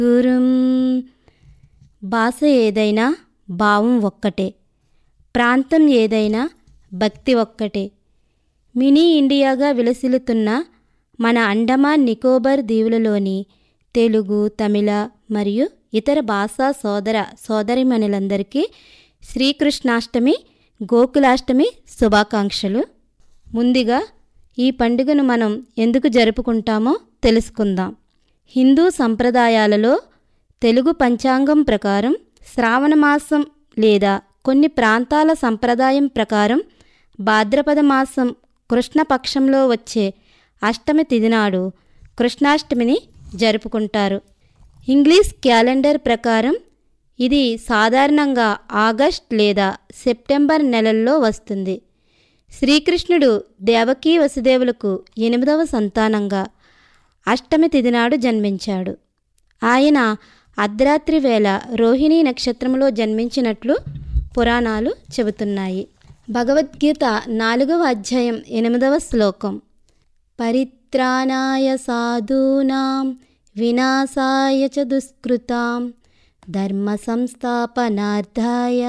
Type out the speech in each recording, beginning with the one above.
గురుం భాష ఏదైనా భావం ఒక్కటే ప్రాంతం ఏదైనా భక్తి ఒక్కటే మినీ ఇండియాగా విలసిల్లుతున్న మన అండమాన్ నికోబార్ దీవులలోని తెలుగు తమిళ మరియు ఇతర భాషా సోదర సోదరిమణులందరికీ శ్రీకృష్ణాష్టమి గోకులాష్టమి శుభాకాంక్షలు ముందుగా ఈ పండుగను మనం ఎందుకు జరుపుకుంటామో తెలుసుకుందాం హిందూ సంప్రదాయాలలో తెలుగు పంచాంగం ప్రకారం శ్రావణ మాసం లేదా కొన్ని ప్రాంతాల సంప్రదాయం ప్రకారం భాద్రపద మాసం కృష్ణపక్షంలో వచ్చే అష్టమి తిథి నాడు కృష్ణాష్టమిని జరుపుకుంటారు ఇంగ్లీష్ క్యాలెండర్ ప్రకారం ఇది సాధారణంగా ఆగస్ట్ లేదా సెప్టెంబర్ నెలల్లో వస్తుంది శ్రీకృష్ణుడు దేవకీ వసుదేవులకు ఎనిమిదవ సంతానంగా అష్టమి తిథి నాడు జన్మించాడు ఆయన అర్ధరాత్రి వేళ రోహిణీ నక్షత్రంలో జన్మించినట్లు పురాణాలు చెబుతున్నాయి భగవద్గీత నాలుగవ అధ్యాయం ఎనిమిదవ శ్లోకం పరిత్రాణాయ సాధూనాం వినాశాయ చ దుష్కృతాం ధర్మ సంస్థాపనార్థాయ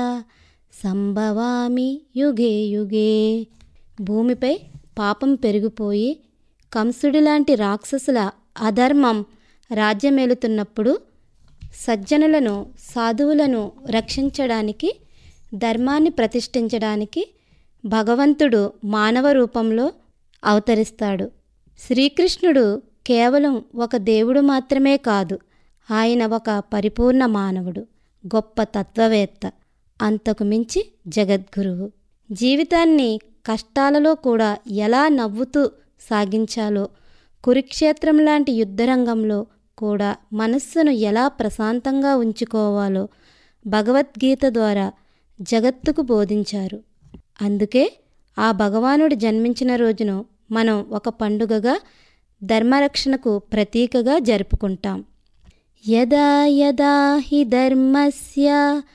సంభవామి యుగే యుగే భూమిపై పాపం పెరిగిపోయి కంసుడి లాంటి రాక్షసుల అధర్మం రాజ్యమేలుతున్నప్పుడు సజ్జనులను సాధువులను రక్షించడానికి ధర్మాన్ని ప్రతిష్ఠించడానికి భగవంతుడు మానవ రూపంలో అవతరిస్తాడు శ్రీకృష్ణుడు కేవలం ఒక దేవుడు మాత్రమే కాదు ఆయన ఒక పరిపూర్ణ మానవుడు గొప్ప తత్వవేత్త అంతకు మించి జగద్గురువు జీవితాన్ని కష్టాలలో కూడా ఎలా నవ్వుతూ సాగించాలో కురుక్షేత్రం లాంటి యుద్ధరంగంలో కూడా మనస్సును ఎలా ప్రశాంతంగా ఉంచుకోవాలో భగవద్గీత ద్వారా జగత్తుకు బోధించారు అందుకే ఆ భగవానుడు జన్మించిన రోజును మనం ఒక పండుగగా ధర్మరక్షణకు ప్రతీకగా జరుపుకుంటాం యదా యదా హి ధర్మస్య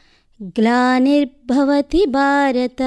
గ్లానిర్భవతి భారత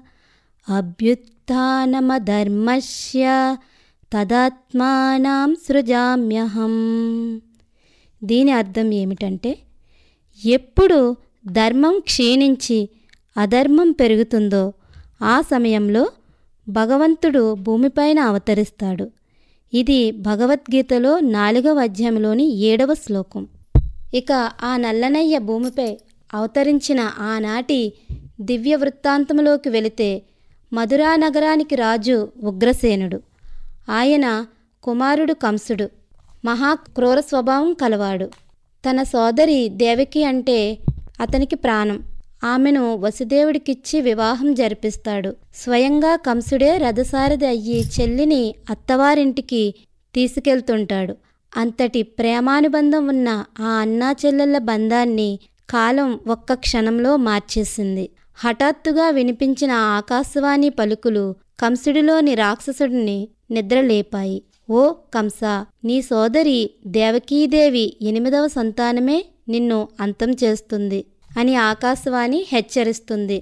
అభ్యుత్నమధర్మస్య తదాత్మానం సృజామ్యహం దీని అర్థం ఏమిటంటే ఎప్పుడు ధర్మం క్షీణించి అధర్మం పెరుగుతుందో ఆ సమయంలో భగవంతుడు భూమిపైన అవతరిస్తాడు ఇది భగవద్గీతలో నాలుగవ అధ్యాయంలోని ఏడవ శ్లోకం ఇక ఆ నల్లనయ్య భూమిపై అవతరించిన ఆనాటి దివ్య వృత్తాంతంలోకి వెళితే మధురా నగరానికి రాజు ఉగ్రసేనుడు ఆయన కుమారుడు కంసుడు మహా క్రూర స్వభావం కలవాడు తన సోదరి దేవకి అంటే అతనికి ప్రాణం ఆమెను వసుదేవుడికిచ్చి వివాహం జరిపిస్తాడు స్వయంగా కంసుడే రథసారథి అయ్యి చెల్లిని అత్తవారింటికి తీసుకెళ్తుంటాడు అంతటి ప్రేమానుబంధం ఉన్న ఆ అన్నా చెల్లెళ్ళ బంధాన్ని కాలం ఒక్క క్షణంలో మార్చేసింది హఠాత్తుగా వినిపించిన ఆకాశవాణి పలుకులు కంసుడిలోని రాక్షసుడిని నిద్రలేపాయి ఓ కంస నీ సోదరి దేవకీదేవి ఎనిమిదవ సంతానమే నిన్ను అంతం చేస్తుంది అని ఆకాశవాణి హెచ్చరిస్తుంది